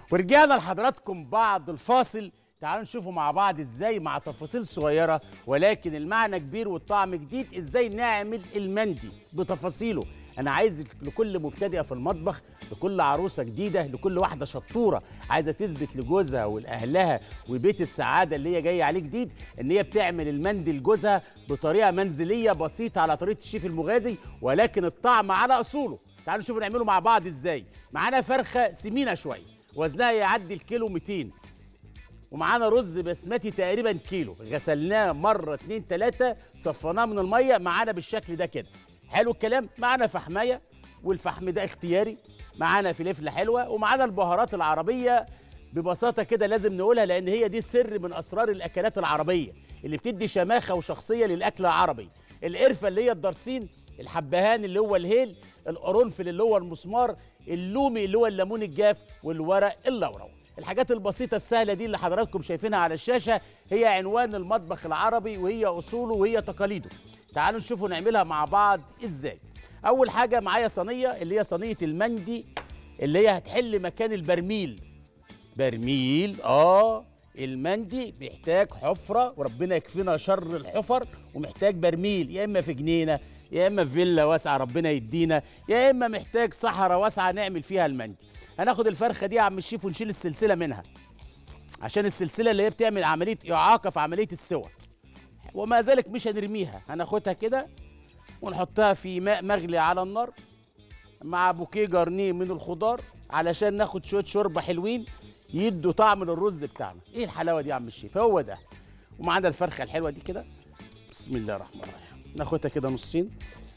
ورجعنا لحضراتكم بعد الفاصل تعالوا نشوفوا مع بعض ازاي مع تفاصيل صغيرة ولكن المعنى كبير والطعم جديد ازاي نعمل المندي بتفاصيله انا عايز لكل مبتدئة في المطبخ لكل عروسة جديدة لكل واحدة شطورة عايزة تثبت لجوزها ولأهلها وبيت السعادة اللي هي جاية عليه جديد ان هي بتعمل المندي لجوزها بطريقة منزلية بسيطة على طريقة الشيف المغازي ولكن الطعم على اصوله تعالوا نشوف نعمله مع بعض ازاي معانا فرخة سمينة شوية وزنها يعدي الكيلو 200 ومعانا رز بسمتي تقريبا كيلو غسلناه مره اتنين تلاته صفناه من الميه معانا بالشكل ده كده حلو الكلام معانا فحمايه والفحم ده اختياري معانا فلفله حلوه ومعانا البهارات العربيه ببساطه كده لازم نقولها لان هي دي سر من اسرار الاكلات العربيه اللي بتدي شماخه وشخصيه للاكل العربي القرفه اللي هي الدرسين الحبهان اللي هو الهيل القرنفل اللي هو المسمار اللومي اللي هو الليمون الجاف والورق اللورو الحاجات البسيطة السهلة دي اللي حضراتكم شايفينها على الشاشة هي عنوان المطبخ العربي وهي أصوله وهي تقاليده تعالوا نشوفوا نعملها مع بعض إزاي أول حاجة معايا صينية اللي هي صينية المندي اللي هي هتحل مكان البرميل برميل آه المندي بيحتاج حفرة وربنا يكفينا شر الحفر ومحتاج برميل يا إما في جنينة يا إما في فيلا واسعة ربنا يدينا يا إما محتاج صحراء واسعة نعمل فيها المندي هناخد الفرخه دي يا عم الشيف ونشيل السلسله منها عشان السلسله اللي هي بتعمل عمليه اعاقه في عمليه السوى وما ذلك مش هنرميها هناخدها كده ونحطها في ماء مغلي على النار مع بوكيه جرنيه من الخضار علشان ناخد شويه شوربه حلوين يدوا طعم للرز بتاعنا ايه الحلاوه دي يا عم الشيف هو ده ومعانا الفرخه الحلوه دي كده بسم الله الرحمن الرحيم ناخدها كده نصين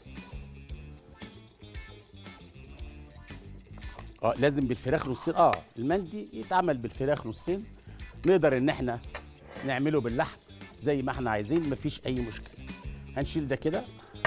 اه لازم بالفراخ نصين اه المندي يتعمل بالفراخ نصين نقدر ان احنا نعمله باللحم زي ما احنا عايزين مفيش اي مشكله هنشيل ده كده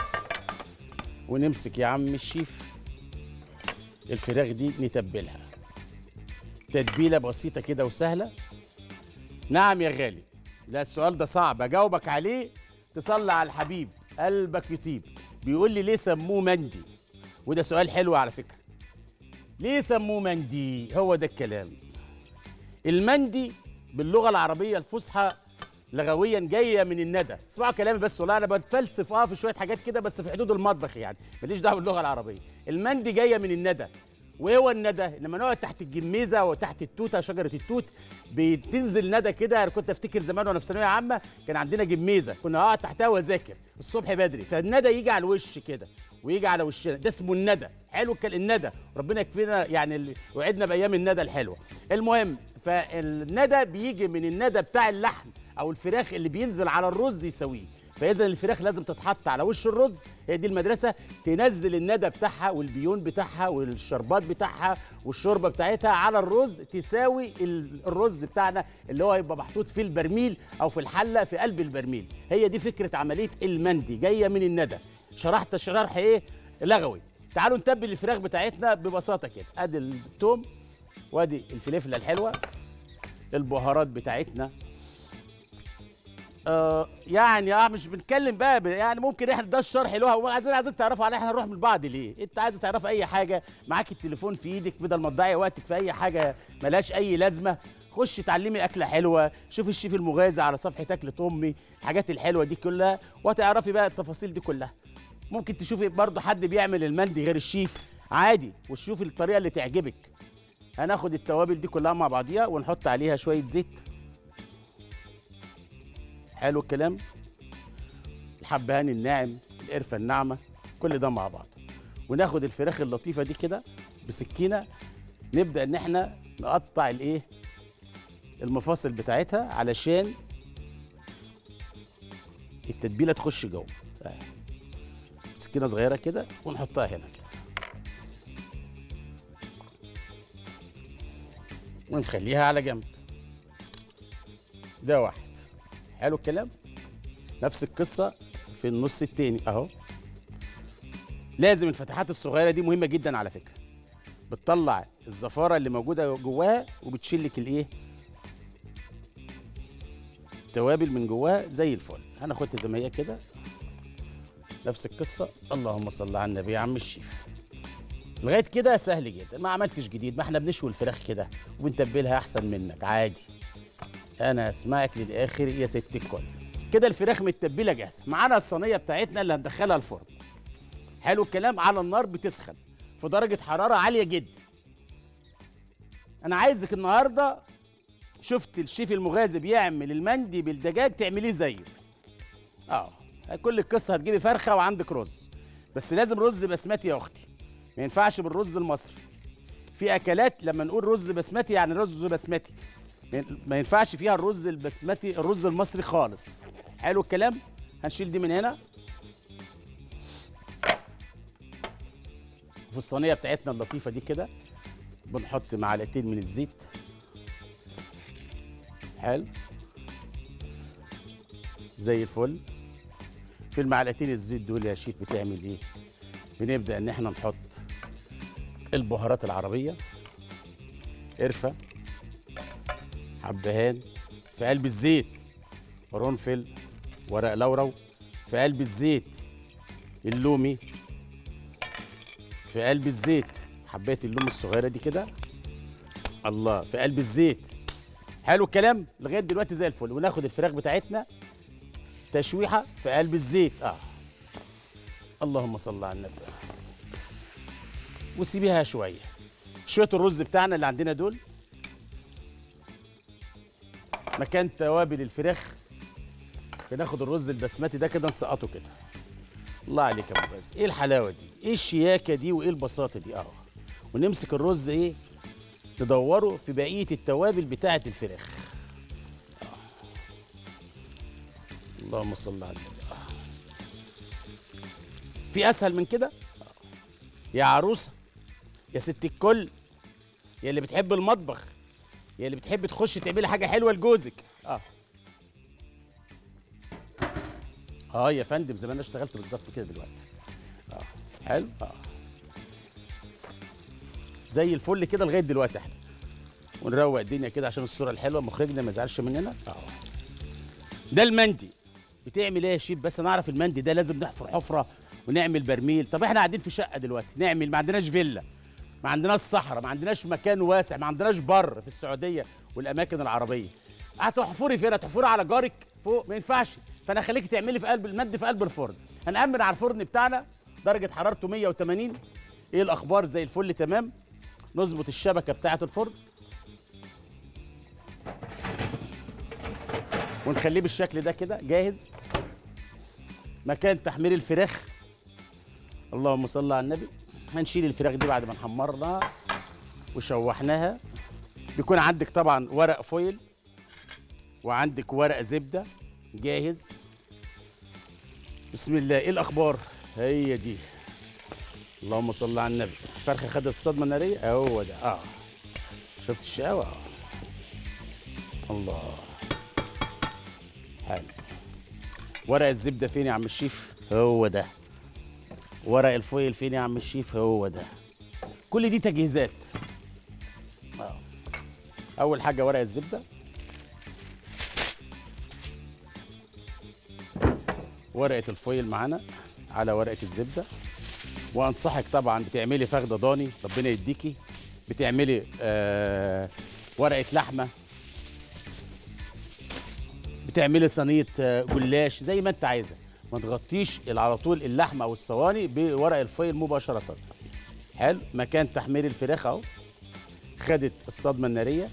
ونمسك يا عم الشيف الفراخ دي نتبلها تتبيله بسيطه كده وسهله نعم يا غالي ده السؤال ده صعب اجاوبك عليه تصلي على الحبيب قلبك يطيب بيقول لي ليه سموه مندي وده سؤال حلو على فكره ليه سموه مندي هو ده الكلام المندي باللغه العربيه الفصحى لغويا جايه من الندى اسمعوا كلامي بس والله انا بتفلسف اه في شويه حاجات كده بس في حدود المطبخ يعني ماليش دعوه باللغه العربيه المندي جايه من الندى وايه هو الندى لما نقعد تحت الجميزه وتحت التوته شجره التوت بتنزل ندى كده انا كنت افتكر زمان وانا في ثانويه عامه كان عندنا جميزه كنا اقعد تحتها واذاكر الصبح بدري فالندى يجي على الوش كده ويجي على وشنا ده اسمه الندى حلو الكل الندى ربنا يكفينا يعني اللي وعدنا بايام الندى الحلوه المهم فالندى بيجي من الندى بتاع اللحم او الفراخ اللي بينزل على الرز يسويه فاذا الفراخ لازم تتحط على وش الرز هي دي المدرسه تنزل الندى بتاعها والبيون بتاعها والشربات بتاعها والشوربه بتاعتها على الرز تساوي الرز بتاعنا اللي هو هيبقى محطوط في البرميل او في الحله في قلب البرميل هي دي فكره عمليه المندي جايه من الندى شرحت شرح ايه لغوي تعالوا نتبل الفراخ بتاعتنا ببساطه كده ادي التوم وادي الفلفله الحلوه البهارات بتاعتنا آه يعني اه مش بنتكلم بقى ب- يعني ممكن احنا ده الشرح اللي هو عايزين عايزين تعرفوا على احنا نروح من بعض ليه انت عايز تعرف اي حاجه معاك التليفون في ايدك بدل ما تضيع وقتك في اي حاجه ملهاش اي لازمه خش اتعلمي اكله حلوه شوفي الشيف المغازي على صفحه اكله امي الحاجات الحلوه دي كلها وهتعرفي بقى التفاصيل دي كلها ممكن تشوفي برضو حد بيعمل المندي غير الشيف عادي وتشوفي الطريقه اللي تعجبك هناخد التوابل دي كلها مع بعضيها ونحط عليها شويه زيت حلو الكلام الحبهان الناعم القرفه الناعمه كل ده مع بعض وناخد الفراخ اللطيفه دي كده بسكينه نبدا ان احنا نقطع الايه المفاصل بتاعتها علشان التتبيله تخش جوه آه. سكينه صغيره كده ونحطها هنا كده ونخليها على جنب ده واحد حلو الكلام نفس القصه في النص التاني اهو لازم الفتحات الصغيره دي مهمه جدا على فكره بتطلع الزفاره اللي موجوده جواها وبتشيل لك الايه التوابل من جواها زي الفل هناخدها زي ما هي كده نفس القصه اللهم صل على النبي يا عم الشيف لغايه كده سهل جدا ما عملتش جديد ما احنا بنشوي الفراخ كده وبنتبلها احسن منك عادي انا اسمعك للاخر يا ست الكل كده الفراخ متبله جاهزه معانا الصينيه بتاعتنا اللي هندخلها الفرن حلو الكلام على النار بتسخن في درجه حراره عاليه جدا انا عايزك النهارده شفت الشيف المغازي بيعمل المندي بالدجاج تعمليه زيه اه كل القصه هتجيبي فرخه وعندك رز بس لازم رز بسمتي يا اختي ما ينفعش بالرز المصري في اكلات لما نقول رز بسمتي يعني رز بسمتي ما ينفعش فيها الرز البسمتي الرز المصري خالص حلو الكلام هنشيل دي من هنا في الصينيه بتاعتنا اللطيفه دي كده بنحط معلقتين من الزيت حلو زي الفل في المعلقتين الزيت دول يا شيف بتعمل ايه بنبدا ان احنا نحط البهارات العربيه قرفه حبهان في قلب الزيت قرنفل ورق لورو في قلب الزيت اللومي في قلب الزيت حبات اللوم الصغيره دي كده الله في قلب الزيت حلو الكلام لغايه دلوقتي زي الفل وناخد الفراخ بتاعتنا تشويحه في قلب الزيت اه اللهم صل على النبي وسيبيها شويه شويه الرز بتاعنا اللي عندنا دول مكان توابل الفراخ بناخد الرز البسمتي ده كده نسقطه كده الله عليك يا ابو باز ايه الحلاوه دي ايه الشياكه دي وايه البساطه دي اه ونمسك الرز ايه ندوره في بقيه التوابل بتاعه الفراخ آه. اللهم صل على النبي آه. في اسهل من كده آه. يا عروسه يا ست الكل يا اللي بتحب المطبخ يا اللي بتحب تخش تعملي حاجه حلوه لجوزك اه اه يا فندم زي ما انا اشتغلت بالظبط كده دلوقتي اه حلو اه زي الفل كده لغايه دلوقتي احنا ونروق الدنيا كده عشان الصوره الحلوه مخرجنا ما يزعلش مننا اه ده المندي بتعمل ايه يا شيف بس انا اعرف المندي ده لازم نحفر حفره ونعمل برميل طب احنا قاعدين في شقه دلوقتي نعمل ما عندناش فيلا ما عندناش صحراء ما عندناش مكان واسع ما عندناش بر في السعوديه والاماكن العربيه هتحفري فين هتحفري على جارك فوق ما ينفعش فانا خليكي تعملي في قلب المد في قلب الفرن هنأمن على الفرن بتاعنا درجه حرارته 180 ايه الاخبار زي الفل تمام نظبط الشبكه بتاعه الفرن ونخليه بالشكل ده كده جاهز مكان تحمير الفراخ اللهم صل على النبي هنشيل الفراخ دي بعد ما نحمرناها وشوحناها بيكون عندك طبعا ورق فويل وعندك ورق زبده جاهز بسم الله ايه الاخبار هي دي اللهم صل على النبي الفرخه خدت الصدمه الناريه هو ده اه شفت الشقاوه اه الله حلو ورق الزبده فين يا عم الشيف هو ده ورق الفويل فين يا عم الشيف هو ده كل دي تجهيزات اه اول حاجه ورق الزبده ورقه الفويل معانا على ورقه الزبده وانصحك طبعا بتعملي فخده ضاني ربنا يديكي بتعملي آه ورقه لحمه بتعملي صينيه آه، جلاش زي ما انت عايزه ما تغطيش على طول اللحمه او الصواني بورق الفويل مباشره حلو مكان تحمير الفراخ اهو خدت الصدمه الناريه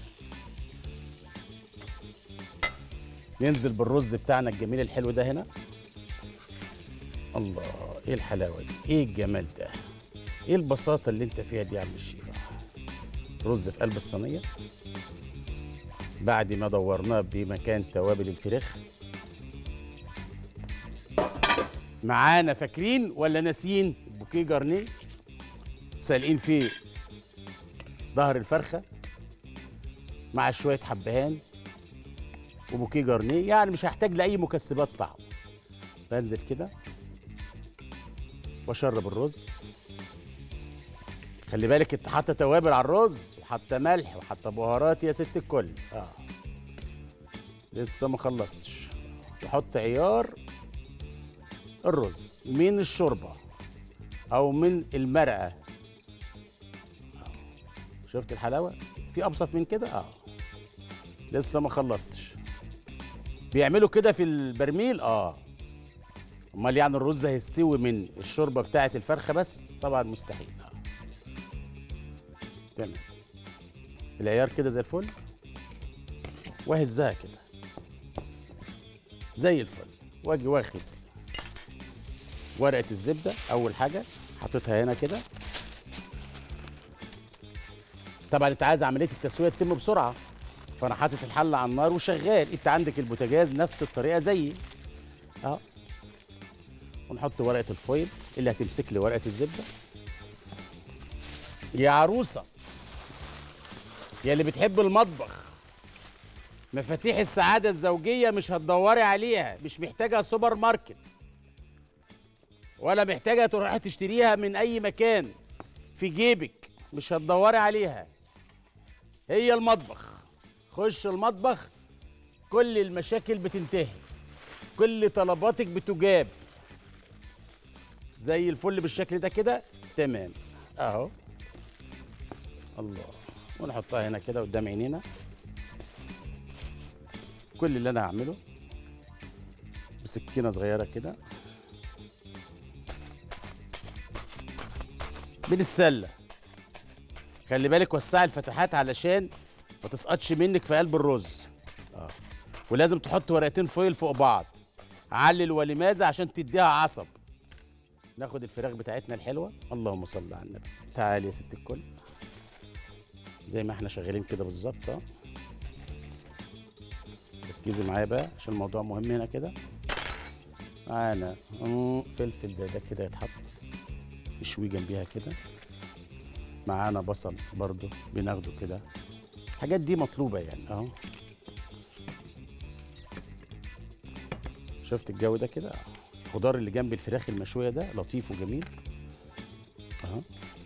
ننزل بالرز بتاعنا الجميل الحلو ده هنا الله ايه الحلاوه دي ايه الجمال ده ايه البساطه اللي انت فيها دي يا عم الشيف رز في قلب الصينيه بعد ما دورناه بمكان توابل الفراخ معانا فاكرين ولا ناسيين بوكيه جارنيه سالقين فيه ظهر الفرخه مع شويه حبهان وبوكيه جارنيه يعني مش هحتاج لاي مكسبات طعم بنزل كده واشرب الرز خلي بالك انت حاطه توابل على الرز وحاطه ملح وحاطه بهارات يا ست الكل اه لسه ما خلصتش وحط عيار الرز من الشوربه او من المرقه شفت الحلاوه في ابسط من كده اه لسه ما خلصتش بيعملوا كده في البرميل اه امال يعني الرز هيستوي من الشوربه بتاعه الفرخه بس طبعا مستحيل آه. تمام العيار كده زي الفل واهزها كده زي الفل واجي واخد ورقه الزبده اول حاجه حاططها هنا كده طبعا انت عايز عمليه التسويه تتم بسرعه فانا حاطط الحله على النار وشغال انت عندك البوتاجاز نفس الطريقه زيي اه ونحط ورقه الفويل اللي هتمسك لي ورقه الزبده يا عروسه يا اللي بتحب المطبخ مفاتيح السعاده الزوجيه مش هتدوري عليها مش محتاجه سوبر ماركت ولا محتاجه تروحي تشتريها من اي مكان في جيبك مش هتدوري عليها هي المطبخ خش المطبخ كل المشاكل بتنتهي كل طلباتك بتجاب زي الفل بالشكل ده كده تمام اهو الله ونحطها هنا كده قدام عينينا كل اللي انا هعمله بسكينه صغيره كده من السله خلي بالك وسعي الفتحات علشان ما تسقطش منك في قلب الرز اه ولازم تحط ورقتين فويل فوق بعض علل ولماذا عشان تديها عصب ناخد الفراخ بتاعتنا الحلوه اللهم صل على النبي تعالي يا ست الكل زي ما احنا شغالين كده بالظبط اه ركزي معايا بقى عشان الموضوع مهم هنا كده معانا مم، فلفل زي ده كده يتحط نشويه جنبيها كده معانا بصل برضو بناخده كده الحاجات دي مطلوبة يعني اهو شفت الجو ده كده الخضار اللي جنب الفراخ المشوية ده لطيف وجميل اهو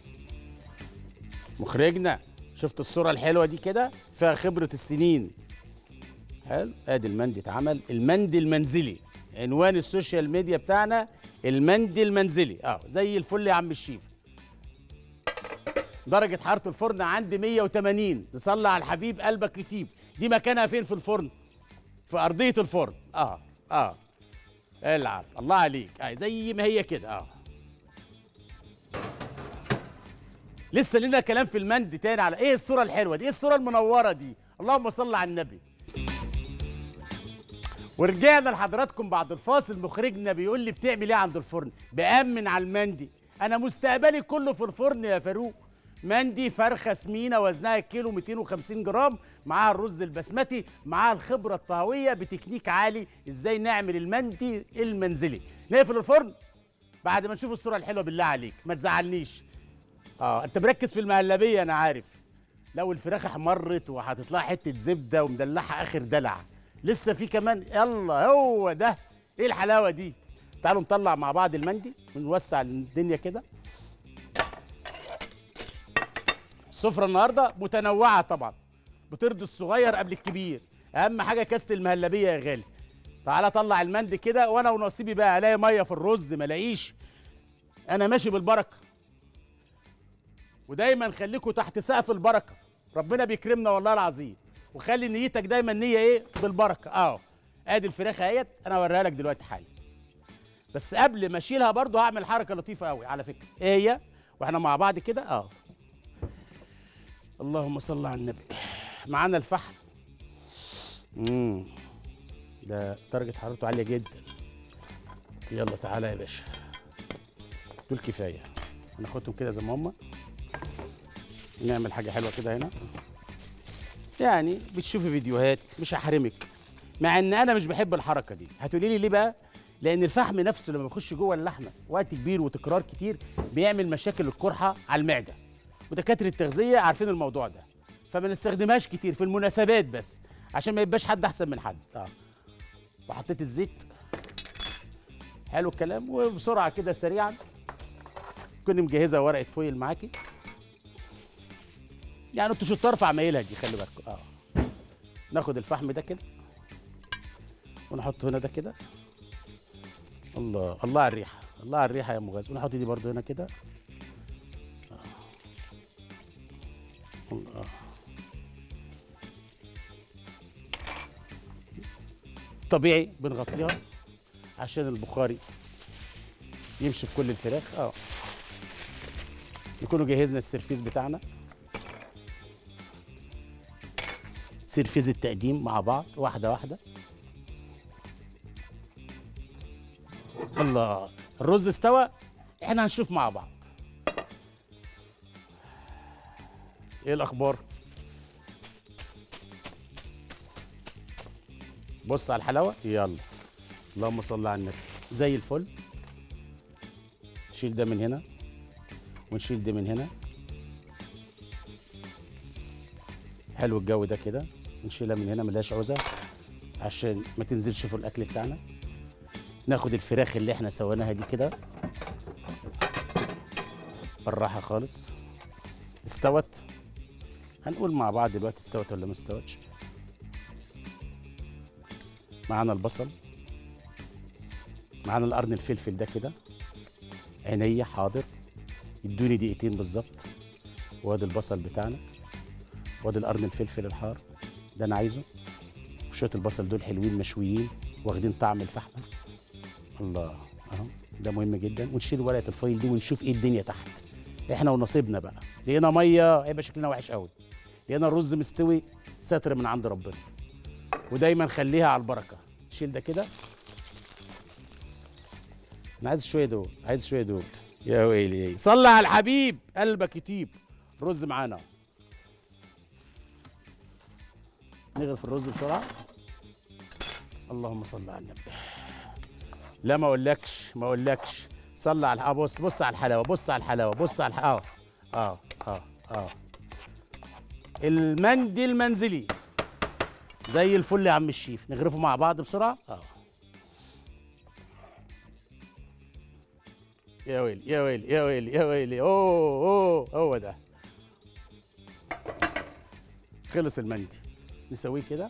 مخرجنا شفت الصورة الحلوة دي كده فيها خبرة السنين حلو ادي المندي اتعمل المندي المنزلي عنوان السوشيال ميديا بتاعنا المندي المنزلي اه زي الفل يا عم الشيف درجة حرارة الفرن عندي 180 تصلي على الحبيب قلبك يطيب دي مكانها فين في الفرن في أرضية الفرن اه اه العب الله عليك اه زي ما هي كده اه لسه لنا كلام في المند تاني على ايه الصورة الحلوة دي ايه الصورة المنورة دي اللهم صل على النبي ورجعنا لحضراتكم بعد الفاصل مخرجنا بيقول لي بتعمل ايه عند الفرن بأمن على المندي انا مستقبلي كله في الفرن يا فاروق مندي فرخه سمينه وزنها كيلو 250 جرام معاها الرز البسمتي معاها الخبره الطهويه بتكنيك عالي ازاي نعمل المندي المنزلي نقفل الفرن بعد ما نشوف الصوره الحلوه بالله عليك ما تزعلنيش اه انت مركز في المهلبيه انا عارف لو الفراخ احمرت وهتطلع حته زبده ومدلعها اخر دلع لسه في كمان يلا هو ده ايه الحلاوه دي تعالوا نطلع مع بعض المندي ونوسع الدنيا كده السفرة النهاردة متنوعة طبعا بترضي الصغير قبل الكبير أهم حاجة كاسة المهلبية يا غالي تعالى طلع المند كده وأنا ونصيبي بقى ألاقي مية في الرز ما الاقيش أنا ماشي بالبركة ودايما خليكوا تحت سقف البركة ربنا بيكرمنا والله العظيم وخلي نيتك دايما نية إيه بالبركة أهو آدي الفراخ أهيت أنا هوريها لك دلوقتي حالا بس قبل ما أشيلها برضو هعمل حركة لطيفة قوي على فكرة إيه هي وإحنا مع بعض كده أهو اللهم صل على النبي معانا الفحم امم ده درجة حرارته عالية جدا يلا تعالى يا باشا دول كفاية هناخدهم كده زي ما هما نعمل حاجة حلوة كده هنا يعني بتشوفي فيديوهات مش هحرمك مع ان انا مش بحب الحركة دي هتقولي لي ليه بقى لان الفحم نفسه لما بيخش جوه اللحمة وقت كبير وتكرار كتير بيعمل مشاكل القرحة على المعدة ودكاتره التغذيه عارفين الموضوع ده فما نستخدمهاش كتير في المناسبات بس عشان ما يبقاش حد احسن من حد اه وحطيت الزيت حلو الكلام وبسرعه كده سريعا كنت مجهزه ورقه فويل معاكي يعني انتوا شطار في عمايلها دي خلي بالكم اه ناخد الفحم ده كده ونحطه هنا ده كده الله الله على الريحه الله على الريحه يا مغاز ونحط دي برضو هنا كده الله. طبيعي بنغطيها عشان البخاري يمشي في كل الفراخ اه نكونوا جهزنا السرفيس بتاعنا سرفيس التقديم مع بعض واحده واحده الله الرز استوى احنا هنشوف مع بعض ايه الاخبار بص على الحلاوه يلا اللهم صل على النبي زي الفل نشيل ده من هنا ونشيل ده من هنا حلو الجو ده كده نشيلها من هنا ملهاش عوزه عشان ما تنزلش في الاكل بتاعنا ناخد الفراخ اللي احنا سويناها دي كده بالراحه خالص استوت هنقول مع بعض دلوقتي استوت ولا ما استوتش معانا البصل معانا القرن الفلفل ده كده عينيا حاضر يدوني دقيقتين بالظبط وادي البصل بتاعنا وادي القرن الفلفل الحار ده انا عايزه وشويه البصل دول حلوين مشويين واخدين طعم الفحمه الله اهو ده مهم جدا ونشيل ورقه الفويل دي ونشوف ايه الدنيا تحت احنا ونصيبنا بقى لقينا ميه هيبقى شكلنا وحش قوي لقينا الرز مستوي ستر من عند ربنا ودايما خليها على البركه شيل ده كده انا عايز شويه دول عايز شويه دول يا ويلي صلي على الحبيب قلبك يطيب الرز معانا نغرف الرز بسرعه اللهم صل على النبي لا ما اقولكش ما اقولكش صلي على الح- آه بص بص على الحلاوه بص على الحلاوه بص على الح... اه اه اه اه المندي المنزلي زي الفل يا عم الشيف نغرفه مع بعض بسرعه اه يا ويلي يا ويلي يا ويلي يا ويلي اوه اوه هو ده خلص المندي نسويه كده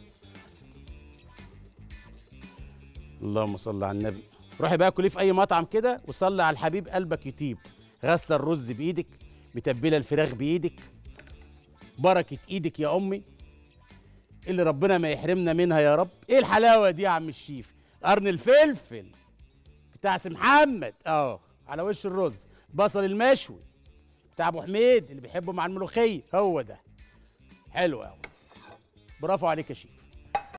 اللهم صل على النبي روحي بقى كليه في اي مطعم كده وصلي على الحبيب قلبك يطيب غسله الرز بايدك متبله الفراخ بايدك بركه ايدك يا امي اللي ربنا ما يحرمنا منها يا رب ايه الحلاوه دي يا عم الشيف قرن الفلفل بتاع سي محمد اه على وش الرز بصل المشوي بتاع ابو حميد اللي بيحبه مع الملوخيه هو ده حلو قوي برافو عليك يا شيف